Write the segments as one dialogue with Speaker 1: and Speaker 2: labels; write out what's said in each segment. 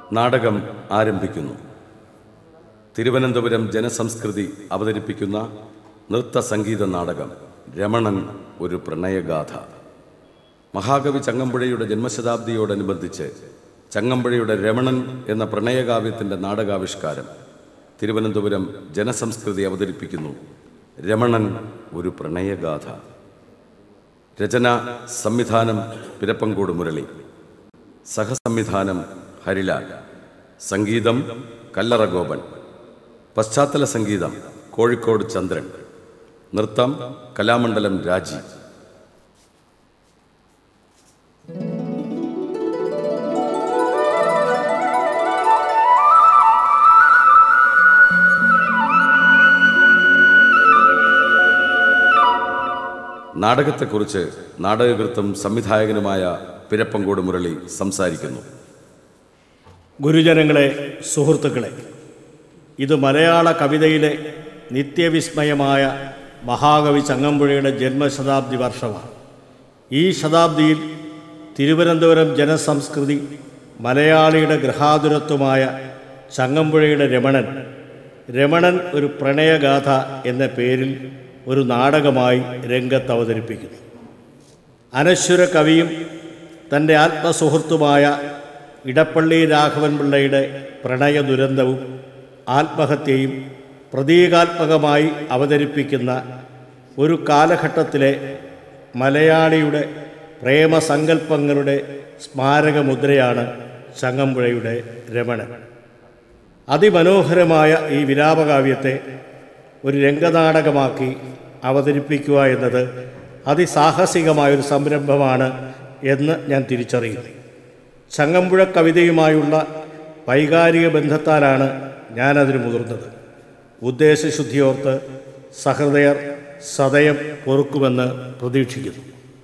Speaker 1: നാടകം ആരംഭിക്കുന്നു തിരുവനന്തപുരം ജനസംസ്കൃതി അവതരിപ്പിക്കുന്ന നൃത്ത സംഗീത നാടകം രമണൻ ഒരു പ്രണയഗാഥ മഹാകവി ചങ്ങമ്പുഴയുടെ ജന്മശതാബ്ദിയോടനുബന്ധിച്ച് ചങ്ങമ്പുഴയുടെ രമണൻ എന്ന പ്രണയകാവ്യത്തിൻ്റെ നാടകാവിഷ്കാരം തിരുവനന്തപുരം ജനസംസ്കൃതി അവതരിപ്പിക്കുന്നു രമണൻ ഒരു പ്രണയഗാഥ രചന സംവിധാനം പിരപ്പങ്കോട് മുരളി സഹസംവിധാനം ഹരിലാൽ സംഗീതം കല്ലറ ഗോപൻ പശ്ചാത്തല സംഗീതം കോഴിക്കോട് ചന്ദ്രൻ നൃത്തം കലാമണ്ഡലം രാജി നാടകത്തെക്കുറിച്ച് നാടകകൃത്തും സംവിധായകനുമായ പിരപ്പങ്കോട് മുരളി സംസാരിക്കുന്നു
Speaker 2: ഗുരുജനങ്ങളെ സുഹൃത്തുക്കളെ ഇത് മലയാള കവിതയിലെ നിത്യവിസ്മയമായ മഹാകവി ചങ്ങമ്പുഴയുടെ ജന്മശതാബ്ദി വർഷമാണ് ഈ ശതാബ്ദിയിൽ തിരുവനന്തപുരം ജനസംസ്കൃതി മലയാളിയുടെ ഗൃഹാതുരത്വമായ ചങ്ങമ്പുഴയുടെ രമണൻ രമണൻ ഒരു പ്രണയഗാഥ എന്ന പേരിൽ ഒരു നാടകമായി രംഗത്ത് അവതരിപ്പിക്കുന്നു അനശ്വര കവിയും തൻ്റെ ആത്മസുഹൃത്തുമായ ഇടപ്പള്ളി രാഘവൻ പിള്ളയുടെ പ്രണയ ദുരന്തവും ആത്മഹത്യയും പ്രതീകാത്മകമായി അവതരിപ്പിക്കുന്ന ഒരു കാലഘട്ടത്തിലെ മലയാളിയുടെ പ്രേമസങ്കല്പങ്ങളുടെ സ്മാരകമുദ്രയാണ് ചങ്ങമ്പുഴയുടെ രമണൻ അതിമനോഹരമായ ഈ വിലാപകാവ്യത്തെ ഒരു രംഗനാടകമാക്കി അവതരിപ്പിക്കുക എന്നത് അതിസാഹസികമായൊരു സംരംഭമാണ് എന്ന് ഞാൻ തിരിച്ചറിയുന്നു ചങ്ങമ്പുഴ കവിതയുമായുള്ള വൈകാരിക ബന്ധത്താലാണ് ഞാനതിന് മുതിർന്നത് ഉദ്ദേശശുദ്ധിയോർത്ത് സഹൃദയർ സദയം പൊറുക്കുമെന്ന് പ്രതീക്ഷിക്കുന്നു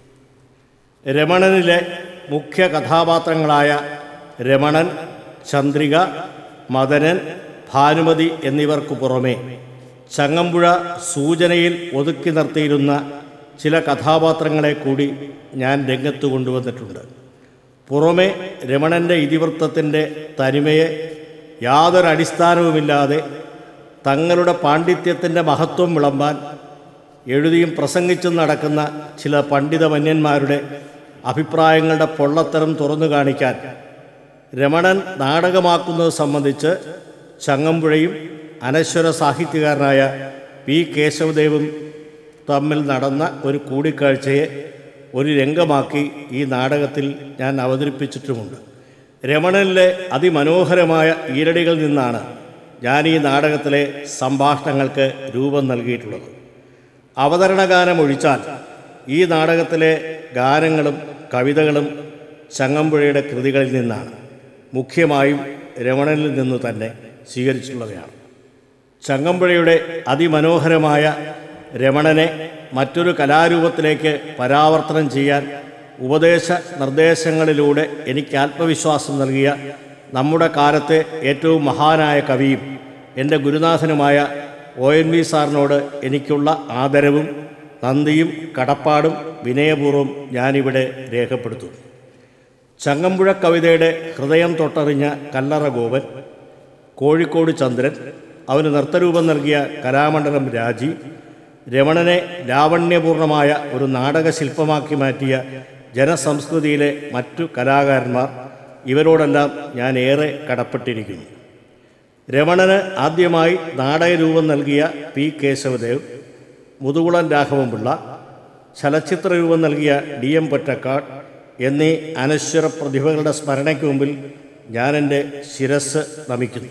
Speaker 2: രമണനിലെ മുഖ്യ കഥാപാത്രങ്ങളായ രമണൻ ചന്ദ്രിക മദനൻ ഭാനുമതി എന്നിവർക്ക് പുറമെ ചങ്ങമ്പുഴ സൂചനയിൽ ഒതുക്കി നിർത്തിയിരുന്ന ചില കഥാപാത്രങ്ങളെ കൂടി ഞാൻ രംഗത്ത് കൊണ്ടുവന്നിട്ടുണ്ട് പുറമെ രമണൻ്റെ ഇതിവൃത്തത്തിൻ്റെ തനിമയെ യാതൊരു അടിസ്ഥാനവുമില്ലാതെ തങ്ങളുടെ പാണ്ഡിത്യത്തിൻ്റെ മഹത്വം വിളമ്പാൻ എഴുതിയും പ്രസംഗിച്ചും നടക്കുന്ന ചില പണ്ഡിതമന്യന്മാരുടെ അഭിപ്രായങ്ങളുടെ പൊള്ളത്തരം തുറന്നു കാണിക്കാൻ രമണൻ നാടകമാക്കുന്നത് സംബന്ധിച്ച് ചങ്ങമ്പുഴയും അനശ്വര സാഹിത്യകാരനായ പി കേശവദേവും തമ്മിൽ നടന്ന ഒരു കൂടിക്കാഴ്ചയെ ഒരു രംഗമാക്കി ഈ നാടകത്തിൽ ഞാൻ അവതരിപ്പിച്ചിട്ടുമുണ്ട് രമണനിലെ അതിമനോഹരമായ ഈരടികളിൽ നിന്നാണ് ഞാൻ ഈ നാടകത്തിലെ സംഭാഷണങ്ങൾക്ക് രൂപം നൽകിയിട്ടുള്ളത് അവതരണഗാനം ഒഴിച്ചാൽ ഈ നാടകത്തിലെ ഗാനങ്ങളും കവിതകളും ചങ്ങമ്പുഴയുടെ കൃതികളിൽ നിന്നാണ് മുഖ്യമായും രമണനിൽ നിന്ന് തന്നെ സ്വീകരിച്ചിട്ടുള്ളവയാണ് ചങ്ങമ്പുഴയുടെ അതിമനോഹരമായ രമണനെ മറ്റൊരു കലാരൂപത്തിലേക്ക് പരാവർത്തനം ചെയ്യാൻ ഉപദേശ നിർദ്ദേശങ്ങളിലൂടെ എനിക്ക് ആത്മവിശ്വാസം നൽകിയ നമ്മുടെ കാലത്തെ ഏറ്റവും മഹാനായ കവിയും എൻ്റെ ഗുരുനാഥനുമായ ഒ എൻ വി സാറിനോട് എനിക്കുള്ള ആദരവും നന്ദിയും കടപ്പാടും വിനയപൂർവ്വം ഞാനിവിടെ രേഖപ്പെടുത്തുന്നു ചങ്ങമ്പുഴ കവിതയുടെ ഹൃദയം തൊട്ടറിഞ്ഞ കല്ലറ ഗോപൻ കോഴിക്കോട് ചന്ദ്രൻ അവന് നൃത്തരൂപം നൽകിയ കലാമണ്ഡലം രാജി രമണനെ ലാവണ്യപൂർണമായ ഒരു നാടകശില്പമാക്കി മാറ്റിയ ജനസംസ്കൃതിയിലെ മറ്റു കലാകാരന്മാർ ഇവരോടെല്ലാം ഞാൻ ഏറെ കടപ്പെട്ടിരിക്കുന്നു രമണന് ആദ്യമായി നാടകരൂപം നൽകിയ പി കേശവദേവ് മുതുകുളം രാഘവൻപിള്ള ചലച്ചിത്ര രൂപം നൽകിയ ഡി എം പൊറ്റക്കാട് എന്നീ അനശ്വര പ്രതിഭകളുടെ സ്മരണയ്ക്ക് മുമ്പിൽ ഞാൻ എൻ്റെ ശിരസ് നമിക്കുന്നു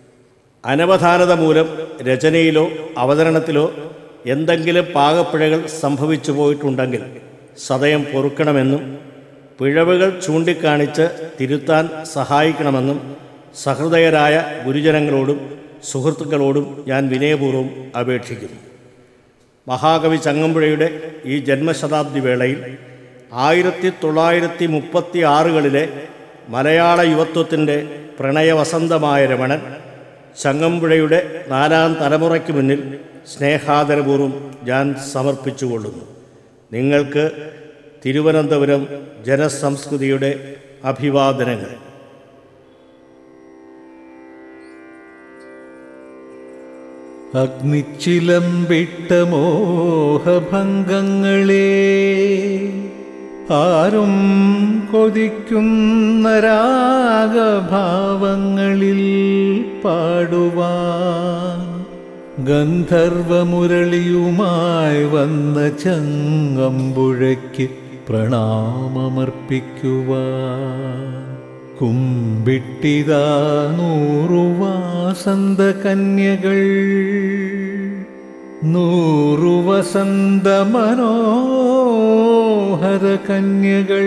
Speaker 2: അനവധാനത മൂലം രചനയിലോ അവതരണത്തിലോ എന്തെങ്കിലും പാകപ്പിഴകൾ സംഭവിച്ചു പോയിട്ടുണ്ടെങ്കിൽ സദയം പൊറുക്കണമെന്നും പിഴവുകൾ ചൂണ്ടിക്കാണിച്ച് തിരുത്താൻ സഹായിക്കണമെന്നും സഹൃദയരായ ഗുരുജനങ്ങളോടും സുഹൃത്തുക്കളോടും ഞാൻ വിനയപൂർവ്വം അപേക്ഷിക്കുന്നു മഹാകവി ചങ്ങമ്പുഴയുടെ ഈ ജന്മശതാബ്ദി വേളയിൽ ആയിരത്തി തൊള്ളായിരത്തി മുപ്പത്തി ആറുകളിലെ മലയാള യുവത്വത്തിൻ്റെ പ്രണയവസന്തമായ രമണൻ ചങ്ങമ്പുഴയുടെ നാലാം തലമുറയ്ക്ക് മുന്നിൽ സ്നേഹാദരപൂർവ്വം ഞാൻ സമർപ്പിച്ചുകൊള്ളുന്നു നിങ്ങൾക്ക് തിരുവനന്തപുരം ജനസംസ്കൃതിയുടെ അഭിവാദനങ്ങൾ
Speaker 3: അഗ്നിച്ചിലമ്പിട്ട മോഹഭംഗങ്ങളെ ആരും കൊതിക്കുന്ന രാഗഭാവങ്ങളിൽ പാടുവാൻ ഗന്ധർവമുരളിയുമായി വന്ന ചങ്ങമ്പുഴയ്ക്ക് പ്രണാമമർപ്പിക്കുവാൻ കുമ്പിട്ടിതാ നൂറു വാസന്ത കന്യകൾ നൂറു വസന്ത മനോഹര കന്യകൾ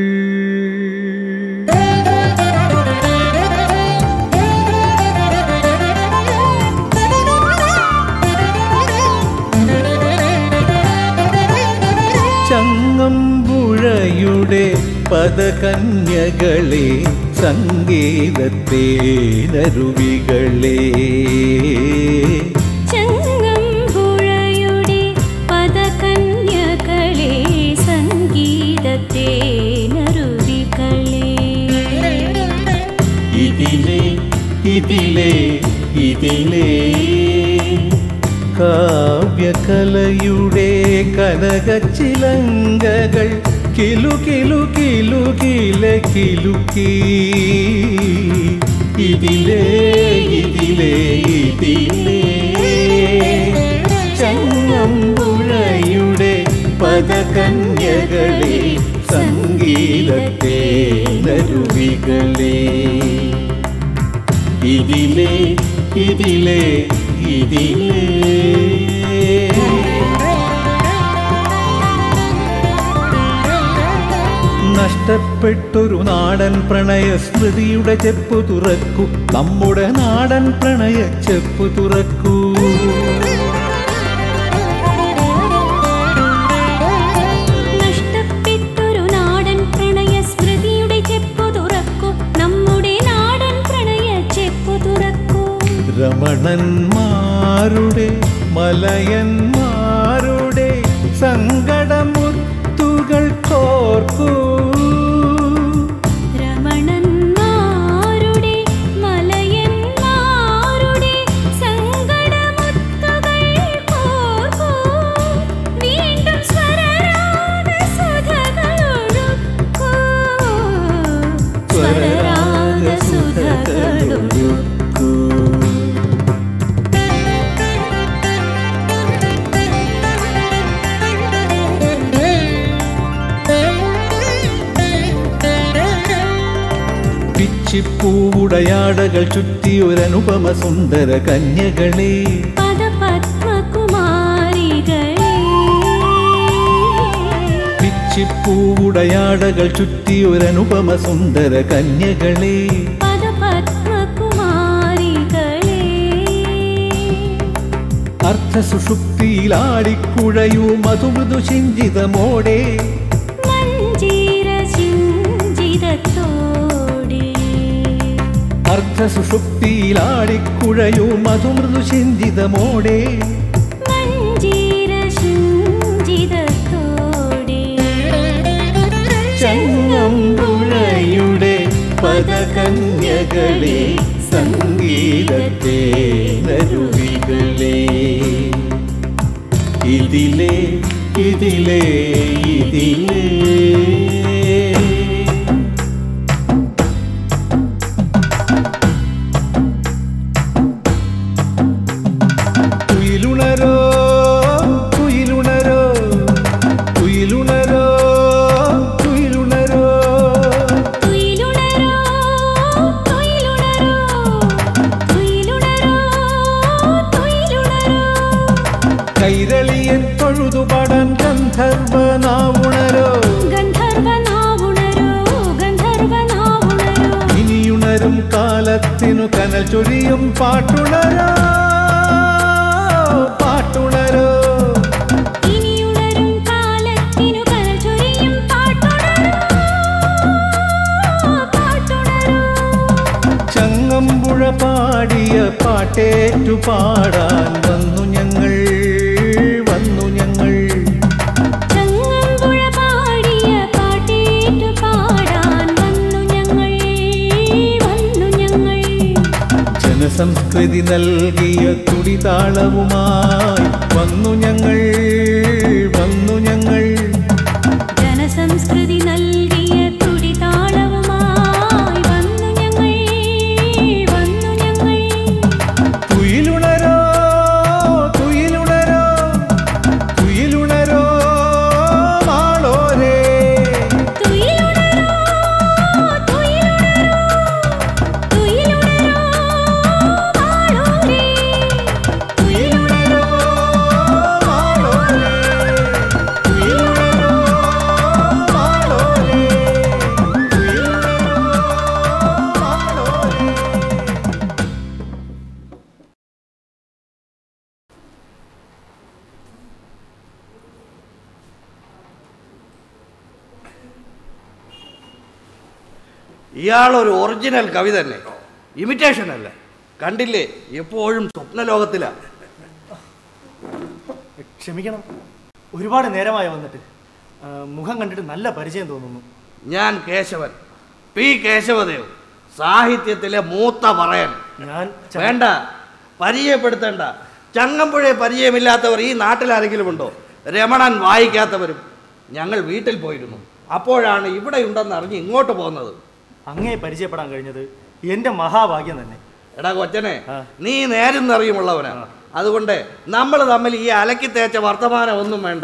Speaker 3: ചങ്ങമ്പുഴയുടെ പദകന്യകളെ സംഗീതത്തെ നരുവികളെ
Speaker 4: ചങ്ങമ്പുഴയുടെ പദകന്യകളെ സംഗീതത്തെ നറുവികളെ
Speaker 3: ഇതിലെ ഇതിലെ ഇതിലെ കാവ്യകലയുടെ കനകച്ചിലങ്കകൾ കിലു കിലു കിലു കില കിലുക്കി ഇതിലേ ഇതിലേ ഇതിലേ ചങ്ങമ്പുഴയുടെ പദകന്യകളെ സംഗീതത്തെ നരുവികളെ ഇതിലേ ഇതിലേ ഇതിലേ നഷ്ടപ്പെട്ടൊരു നാടൻ പ്രണയ സ്മൃതിയുടെ ചെപ്പു തുറക്കൂ നമ്മുടെ നാടൻ പ്രണയ ചെപ്പു തുറക്കൂ
Speaker 4: നഷ്ടപ്പെട്ടൊരു നാടൻ പ്രണയ സ്മൃതിയുടെ ചെപ്പു തുറക്കൂ നമ്മുടെ നാടൻ പ്രണയ ചെപ്പു തുറക്കൂ
Speaker 3: രമണന്മാരുടെ മലയന്മാരുടെ സങ്കടമുത്തുകൾ കോർക്കൂ
Speaker 4: രമണന്മാരുടെ മലയന്മാരുടെ സങ്കടമുത്തുകൾ കോർക്കൂ വീണ്ടും സ്വരരാഗ സുധകളൊഴുക്കൂ സ്വരരാഗ സുധകളൊഴുക്കൂ
Speaker 3: പിച്ചിപ്പൂവുടയാടകൾ ചുറ്റിയൊരനുപമ സുന്ദര കന്യകളെ
Speaker 4: പദപത്മകുമാരികളെ
Speaker 3: പിച്ചിപ്പൂവുടയാടകൾ ചുറ്റിയൊരനുപമ സുന്ദര കന്യകളെ
Speaker 4: പദപത്മകുമാരികളെ
Speaker 3: അർത്ഥസുഷുപ്തിയിലാടിക്കുഴയൂ മധുമൃദു ചിഞ്ചിതമോടെ
Speaker 4: മഞ്ജീര ചിഞ്ചിതത്തോടെ
Speaker 3: അർത്ഥസുഷുപ്തിയിലാടിക്കുഴയൂ മധുമൃദു ചിഞ്ചിതമോടെ
Speaker 4: മഞ്ജീര ചിഞ്ചിതത്തോടെ
Speaker 3: ചങ്ങമ്പുഴയുടെ പദകന്യകളെ സംഗീതത്തെ നരുവികളെ ഇതിലേ ഇതിലേ ഇതിലേ തുയിലുണരോ തുയിലുണരോ തുയിലുണരോ തുയിലുണരോ
Speaker 4: തുയിലുണരോ തുയിലുണരോ തുയിലുണരോ തുയിലുണരോ
Speaker 3: കൈരളിയൻ തൊഴുതുപാടാൻ ഗന്ധർവനാവുണരോ
Speaker 4: ഗന്ധർവനാവുണരോ ഗന്ധർവനാവുണരോ
Speaker 3: ഇനിയുണരും കാലത്തിനു കനൽ ചൊരിയും പാട്ടുണരോ പാട്ടുണരോ
Speaker 4: ഇനിയുണരും കാലത്തിനു കനൽ ചൊരിയും പാട്ടുണരോ പാട്ടുണരോ
Speaker 3: ചങ്ങമ്പുഴ പാടിയ പാട്ടേറ്റു പാടാൻ വന്നു ഞങ്ങൾ വന്നു ഞങ്ങൾ
Speaker 4: ചങ്ങമ്പുഴ പാടിയ പാട്ടേറ്റു പാടാൻ വന്നു ഞങ്ങൾ വന്നു ഞങ്ങൾ
Speaker 3: ജനസംസ്കൃതി നൽകിയ തുടിതാളവുമായി വന്നു ഞങ്ങൾ വന്നു ഞങ്ങൾ
Speaker 4: ജനസംസ്കൃതി നൽകിയ തുടിതാളവുമായി വന്നു ഞങ്ങൾ വന്നു ഞങ്ങൾ
Speaker 3: തുയിലുണരോ തുയിലുണരോ തുയിലുണരോ മാളോരേ
Speaker 4: തുയിലുണരോ തുയിലുണരോ തുയിലുണരോ മാളോരേ
Speaker 3: തുയിലുണരോ മാളോരേ തുയിലുണരോ മാളോരേ തുയിലുണരോ മാളോരേ
Speaker 5: ഇയാളൊരു ഒറിജിനൽ കവി തന്നെ ഇമിറ്റേഷൻ അല്ല കണ്ടില്ലേ എപ്പോഴും സ്വപ്നലോകത്തിലാ
Speaker 6: ക്ഷമിക്കണം ഒരുപാട് നേരമായി വന്നിട്ട് ആ, മുഖം കണ്ടിട്ട് നല്ല പരിചയം തോന്നുന്നു
Speaker 5: ഞാൻ കേശവൻ പി കേശവദേവ് സാഹിത്യത്തിലെ മൂത്ത പറയൻ
Speaker 6: ഞാൻ ച-
Speaker 5: വേണ്ട പരിചയപ്പെടുത്തണ്ട ചങ്ങമ്പുഴയെ പരിചയമില്ലാത്തവർ ഈ നാട്ടിൽ ആരെങ്കിലും ഉണ്ടോ രമണൻ വായിക്കാത്തവരും ഞങ്ങൾ വീട്ടിൽ പോയിരുന്നു അപ്പോഴാണ് ഇവിടെ ഉണ്ടെന്ന് അറിഞ്ഞ് ഇങ്ങോട്ട് പോകുന്നത്
Speaker 6: അങ്ങേ പരിചയപ്പെടാൻ കഴിഞ്ഞത് എൻ്റെ മഹാഭാഗ്യം തന്നെ
Speaker 5: എടാ കൊച്ചനെ
Speaker 6: ആ.
Speaker 5: നീ നേരും നിറയുമുള്ളവനാ അതുകൊണ്ട് നമ്മൾ തമ്മിൽ ഈ അലക്കി തേച്ച വർത്തമാനം ഒന്നും വേണ്ട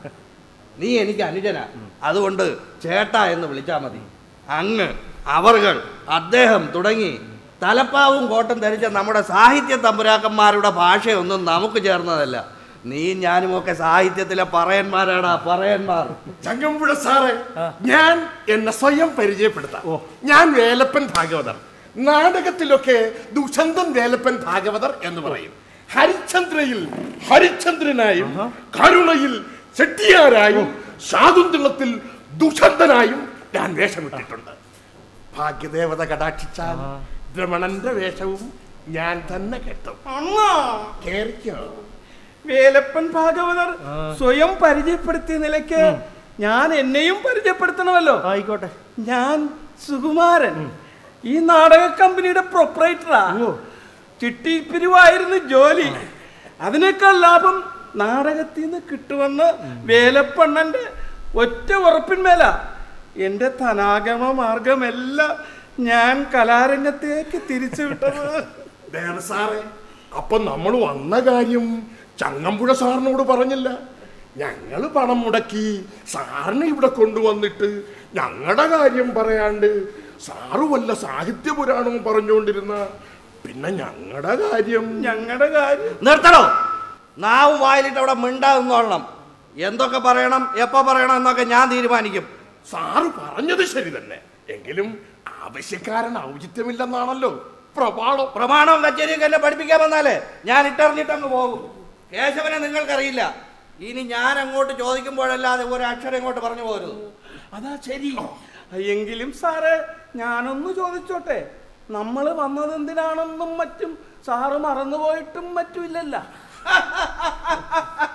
Speaker 5: നീ എനിക്ക് അനുജന അതുകൊണ്ട് ചേട്ടാ എന്ന് വിളിച്ചാൽ മതി അങ്ങ് അവർകൾ അദ്ദേഹം തുടങ്ങി തലപ്പാവും കോട്ടും ധരിച്ച നമ്മുടെ സാഹിത്യ തമ്പുരാക്കന്മാരുടെ ഭാഷയൊന്നും നമുക്ക് ചേർന്നതല്ല നീ ഞാനും ഒക്കെ സാഹിത്യത്തിലെ പറയന്മാരാടാ പറയന്മാർ
Speaker 7: ചങ്ങമ്പുഴ സാറേ ഞാൻ എന്നെ സ്വയം പരിചയപ്പെടുത്താം ഞാൻ വേലപ്പൻ ഭാഗവതർ നാടകത്തിലൊക്കെ ദുഷന്തൻ വേലപ്പൻ ഭാഗവതർ എന്ന് പറയും ഹരിചന്ദ്രയിൽ ഹരിചന്ദ്രനായും കരുണയിൽ ചെട്ടിയാരായും ശാകുന്തളത്തിൽ ദുഷന്തനായും ഞാൻ വേഷമിട്ടിട്ടുണ്ട് ഭാഗ്യദേവത കടാക്ഷിച്ചാൽ രമണന്റെ വേഷവും ഞാൻ തന്നെ കെട്ടും കേറിക്കോ
Speaker 8: വേലപ്പൻ ഭാഗവതർ സ്വയം പരിചയപ്പെടുത്തിയ നിലയ്ക്ക് ഞാൻ എന്നെയും പരിചയപ്പെടുത്തണമല്ലോ
Speaker 6: ആയിക്കോട്ടെ
Speaker 8: ഞാൻ സുകുമാരൻ ഈ നാടക കമ്പനിയുടെ പ്രൊപ്പറേറ്ററാ ചിട്ടിപ്പിരിവായിരുന്നു ജോലി അതിനേക്കാൾ ലാഭം നാടകത്തിൽ നിന്ന് കിട്ടുമെന്ന് വേലപ്പണ്ണന്റെ ഒറ്റ ഉറപ്പിന്മേല എന്റെ ധനാഗമ മാർഗമെല്ലാം ഞാൻ കലാരംഗത്തേക്ക് തിരിച്ചു വിട്ടത്
Speaker 7: ദേവ സാറേ അപ്പൊ നമ്മൾ വന്ന കാര്യം ചങ്ങമ്പുഴ സാറിനോട് പറഞ്ഞില്ല ഞങ്ങള് പണം മുടക്കി സാറിനെ ഇവിടെ കൊണ്ടുവന്നിട്ട് ഞങ്ങളുടെ കാര്യം പറയാണ്ട് സാറ് വല്ല സാഹിത്യ പുരാണവും പറഞ്ഞുകൊണ്ടിരുന്ന പിന്നെ ഞങ്ങളുടെ കാര്യം
Speaker 8: ഞങ്ങളുടെ കാര്യം
Speaker 5: നിർത്തണോ നാവും വായിലിട്ട് അവിടെ മിണ്ടാകുന്നോളണം എന്തൊക്കെ പറയണം എപ്പോ പറയണം എന്നൊക്കെ ഞാൻ തീരുമാനിക്കും
Speaker 7: സാറ് പറഞ്ഞത് ശരി തന്നെ എങ്കിലും ആവശ്യക്കാരൻ ഔചിത്യമില്ലെന്നാണല്ലോ പ്രമാണം
Speaker 5: പ്രമാണവും കച്ചേരിയും എന്നെ പഠിപ്പിക്കാൻ വന്നാലേ ഞാൻ ഇട്ടെറിഞ്ഞിട്ടങ്ങ് പോകും കേശവനെ നിങ്ങൾക്കറിയില്ല ഇനി ഞാൻ അങ്ങോട്ട് ചോദിക്കുമ്പോഴല്ലാതെ ഒരു അക്ഷരം ഇങ്ങോട്ട് പറഞ്ഞു പോരുത്
Speaker 8: അതാ ശരി എങ്കിലും സാറേ ഞാനൊന്ന് ചോദിച്ചോട്ടെ നമ്മൾ വന്നത് എന്തിനാണെന്നും മറ്റും സാറ് മറന്നുപോയിട്ടും മറ്റുമില്ലല്ല